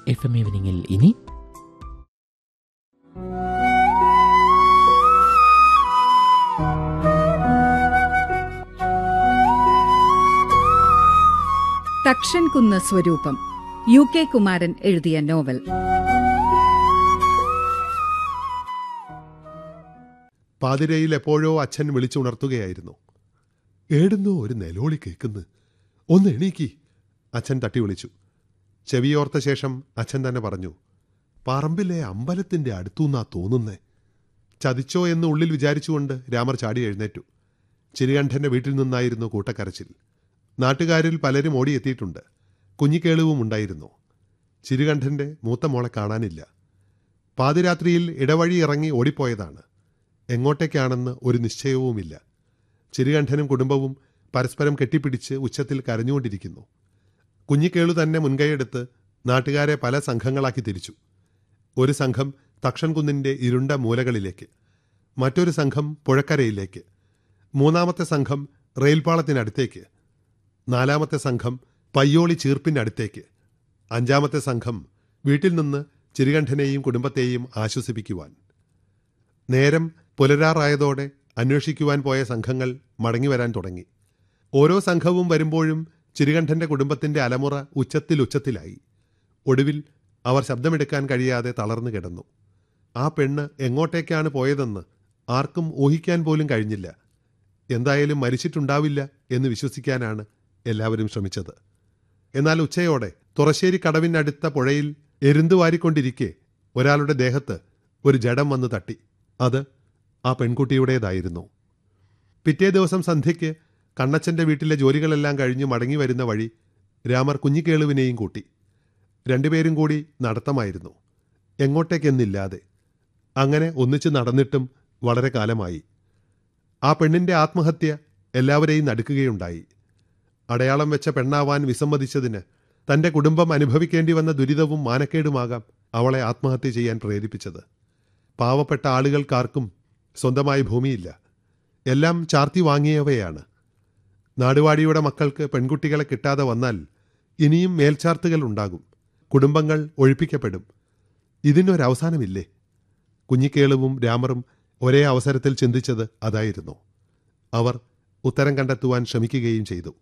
F M ഈവനിങ്ങിൽ ഇനി തക്ഷൻ കുന്ന് സ്വരൂപം യു കെ കുമാരൻ എഴുതിയ നോവൽ പാതിരയിൽ എപ്പോഴോ അച്ഛൻ വിളിച്ചുണർത്തുകയായിരുന്നു ഏടുന്നോ ഒരു നിലോളി കേൾക്കുന്നു ഒന്ന് എണീക്കി അച്ഛൻ തട്ടി വിളിച്ചു ചെവിയോർത്ത ശേഷം അച്ഛൻ തന്നെ പറഞ്ഞു പറമ്പിലെ അമ്പലത്തിന്റെ അടുത്തുനിന്നാ തോന്നുന്നേ ചതിച്ചോ എന്ന് ഉള്ളിൽ വിചാരിച്ചുകൊണ്ട് രാമർ ചാടി എഴുന്നേറ്റു ചിരികണ്ഠന്റെ വീട്ടിൽ നിന്നായിരുന്നു കൂട്ടക്കരച്ചിൽ നാട്ടുകാരിൽ പലരും ഓടിയെത്തിയിട്ടുണ്ട് കുഞ്ഞിക്കേളുവും ഉണ്ടായിരുന്നു ചിരുകണ്ഠന്റെ മൂത്ത മോളെ കാണാനില്ല പാതിരാത്രിയിൽ ഇടവഴി ഇറങ്ങി ഓടിപ്പോയതാണ് എങ്ങോട്ടേക്കാണെന്ന് ഒരു നിശ്ചയവുമില്ല ചിരുകണ്ഠനും കുടുംബവും പരസ്പരം കെട്ടിപ്പിടിച്ച് ഉച്ചത്തിൽ കരഞ്ഞുകൊണ്ടിരിക്കുന്നു കുഞ്ഞിക്കേളു തന്നെ മുൻകൈയെടുത്ത് നാട്ടുകാരെ പല സംഘങ്ങളാക്കി തിരിച്ചു ഒരു സംഘം തക്ഷൻകുന്നിന്റെ ഇരുണ്ട മൂലകളിലേക്ക് മറ്റൊരു സംഘം പുഴക്കരയിലേക്ക് മൂന്നാമത്തെ സംഘം റെയിൽപാളത്തിനടുത്തേക്ക് നാലാമത്തെ സംഘം പയ്യോളി ചീർപ്പിനടുത്തേക്ക് അഞ്ചാമത്തെ സംഘം വീട്ടിൽ നിന്ന് ചിരുകണ്ഠനെയും കുടുംബത്തെയും ആശ്വസിപ്പിക്കുവാൻ നേരം പുലരാറായതോടെ അന്വേഷിക്കുവാൻ പോയ സംഘങ്ങൾ മടങ്ങിവരാൻ തുടങ്ങി ഓരോ സംഘവും വരുമ്പോഴും ചിരുകണ്ഠന്റെ കുടുംബത്തിന്റെ അലമുറ ഉച്ചത്തിൽ ഉച്ചത്തിലായി ഒടുവിൽ അവർ ശബ്ദമെടുക്കാൻ കഴിയാതെ തളർന്നു കിടന്നു ആ പെണ്ണ് എങ്ങോട്ടേക്കാണ് പോയതെന്ന് ആർക്കും ഊഹിക്കാൻ പോലും കഴിഞ്ഞില്ല എന്തായാലും മരിച്ചിട്ടുണ്ടാവില്ല എന്ന് വിശ്വസിക്കാനാണ് എല്ലാവരും ശ്രമിച്ചത് എന്നാൽ ഉച്ചയോടെ തുറശ്ശേരി കടവിനടുത്ത പുഴയിൽ എരുന്തു വാരിക്കൊണ്ടിരിക്കെ ഒരാളുടെ ദേഹത്ത് ഒരു ജഡം വന്ന് തട്ടി അത് ആ പെൺകുട്ടിയുടേതായിരുന്നു പിറ്റേ ദിവസം സന്ധ്യയ്ക്ക് കണ്ണച്ചന്റെ വീട്ടിലെ ജോലികളെല്ലാം കഴിഞ്ഞ് മടങ്ങി വരുന്ന വഴി രാമർ കുഞ്ഞിക്കേളുവിനെയും കൂട്ടി രണ്ടുപേരും കൂടി നടത്തമായിരുന്നു എങ്ങോട്ടേക്കെന്നില്ലാതെ അങ്ങനെ ഒന്നിച്ച് നടന്നിട്ടും വളരെ കാലമായി ആ പെണ്ണിന്റെ ആത്മഹത്യ എല്ലാവരെയും നടുക്കുകയുണ്ടായി അടയാളം വെച്ച പെണ്ണാവാൻ വിസമ്മതിച്ചതിന് തന്റെ കുടുംബം അനുഭവിക്കേണ്ടി വന്ന ദുരിതവും മാനക്കേടുമാകാം അവളെ ആത്മഹത്യ ചെയ്യാൻ പ്രേരിപ്പിച്ചത് പാവപ്പെട്ട ആളുകൾക്കാർക്കും സ്വന്തമായി ഭൂമിയില്ല എല്ലാം ചാർത്തി വാങ്ങിയവയാണ് നാടുവാടിയുടെ മക്കൾക്ക് പെൺകുട്ടികളെ കിട്ടാതെ വന്നാൽ ഇനിയും മേൽച്ചാർത്തുകൾ ഉണ്ടാകും കുടുംബങ്ങൾ ഒഴിപ്പിക്കപ്പെടും ഇതിനൊരവസാനമില്ലേ കുഞ്ഞിക്കേളുവും രാമറും ഒരേ അവസരത്തിൽ ചിന്തിച്ചത് അതായിരുന്നു അവർ ഉത്തരം കണ്ടെത്തുവാൻ ശ്രമിക്കുകയും ചെയ്തു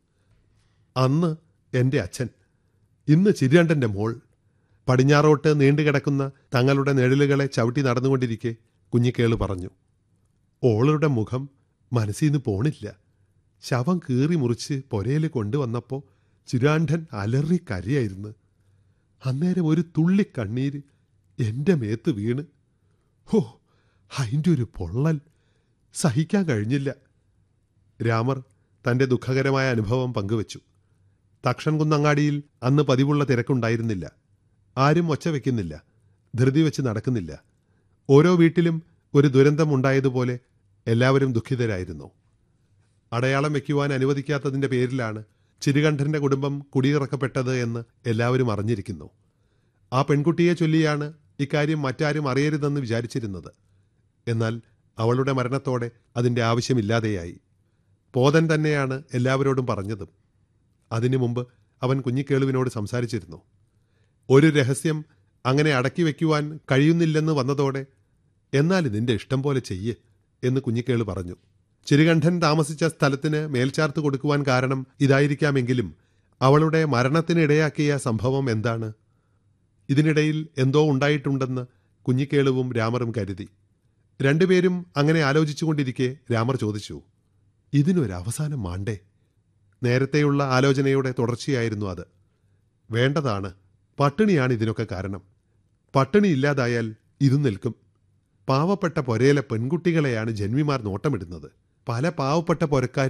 അന്ന് എൻ്റെ അച്ഛൻ ഇന്ന് ചിരിയണ്ടൻ്റെ മോൾ പടിഞ്ഞാറോട്ട് നീണ്ടുകിടക്കുന്ന തങ്ങളുടെ നിഴലുകളെ ചവിട്ടി നടന്നുകൊണ്ടിരിക്കെ കുഞ്ഞിക്കേള് പറഞ്ഞു ഓളുടെ മുഖം മനസ്സിന്ന് പോണില്ല ശവം കീറി മുറിച്ച് പൊരയിൽ കൊണ്ടുവന്നപ്പോൾ ചിരാണ്ഠൻ അലറി കരയായിരുന്നു അന്നേരം ഒരു തുള്ളി കണ്ണീര് എൻ്റെ മേത്ത് വീണ് ഹോ അതിൻ്റെ ഒരു പൊള്ളൽ സഹിക്കാൻ കഴിഞ്ഞില്ല രാമർ തൻ്റെ ദുഃഖകരമായ അനുഭവം പങ്കുവച്ചു തക്ഷൻ കുന്നങ്ങാടിയിൽ അന്ന് പതിവുള്ള തിരക്കുണ്ടായിരുന്നില്ല ആരും ഒച്ച വയ്ക്കുന്നില്ല ധൃതി വെച്ച് നടക്കുന്നില്ല ഓരോ വീട്ടിലും ഒരു ദുരന്തമുണ്ടായതുപോലെ എല്ലാവരും ദുഃഖിതരായിരുന്നു അടയാളം വയ്ക്കുവാൻ അനുവദിക്കാത്തതിൻ്റെ പേരിലാണ് ചിരുകണ്ഠന്റെ കുടുംബം കുടിയിറക്കപ്പെട്ടത് എന്ന് എല്ലാവരും അറിഞ്ഞിരിക്കുന്നു ആ പെൺകുട്ടിയെ ചൊല്ലിയാണ് ഇക്കാര്യം മറ്റാരും അറിയരുതെന്ന് വിചാരിച്ചിരുന്നത് എന്നാൽ അവളുടെ മരണത്തോടെ അതിൻ്റെ ആവശ്യമില്ലാതെയായി പോതൻ തന്നെയാണ് എല്ലാവരോടും പറഞ്ഞതും അതിനു മുമ്പ് അവൻ കുഞ്ഞിക്കേളുവിനോട് സംസാരിച്ചിരുന്നു ഒരു രഹസ്യം അങ്ങനെ അടക്കി വയ്ക്കുവാൻ കഴിയുന്നില്ലെന്ന് വന്നതോടെ എന്നാൽ ഇതിൻ്റെ ഇഷ്ടം പോലെ ചെയ്യ് എന്ന് കുഞ്ഞിക്കേള് പറഞ്ഞു ചിരുകണ്ഠൻ താമസിച്ച സ്ഥലത്തിന് മേൽച്ചാർത്ത് കൊടുക്കുവാൻ കാരണം ഇതായിരിക്കാമെങ്കിലും അവളുടെ മരണത്തിനിടയാക്കിയ സംഭവം എന്താണ് ഇതിനിടയിൽ എന്തോ ഉണ്ടായിട്ടുണ്ടെന്ന് കുഞ്ഞിക്കേളുവും രാമറും കരുതി രണ്ടുപേരും അങ്ങനെ ആലോചിച്ചുകൊണ്ടിരിക്കെ രാമർ ചോദിച്ചു ഇതിനൊരവസാനം മാണ്ടേ നേരത്തെയുള്ള ആലോചനയുടെ തുടർച്ചയായിരുന്നു അത് വേണ്ടതാണ് പട്ടിണിയാണ് ഇതിനൊക്കെ കാരണം പട്ടിണി ഇല്ലാതായാൽ ഇതും നിൽക്കും പാവപ്പെട്ട പൊരയിലെ പെൺകുട്ടികളെയാണ് ജന്മിമാർ നോട്ടമിടുന്നത് പല പാവപ്പെട്ട പൊരക്കാർ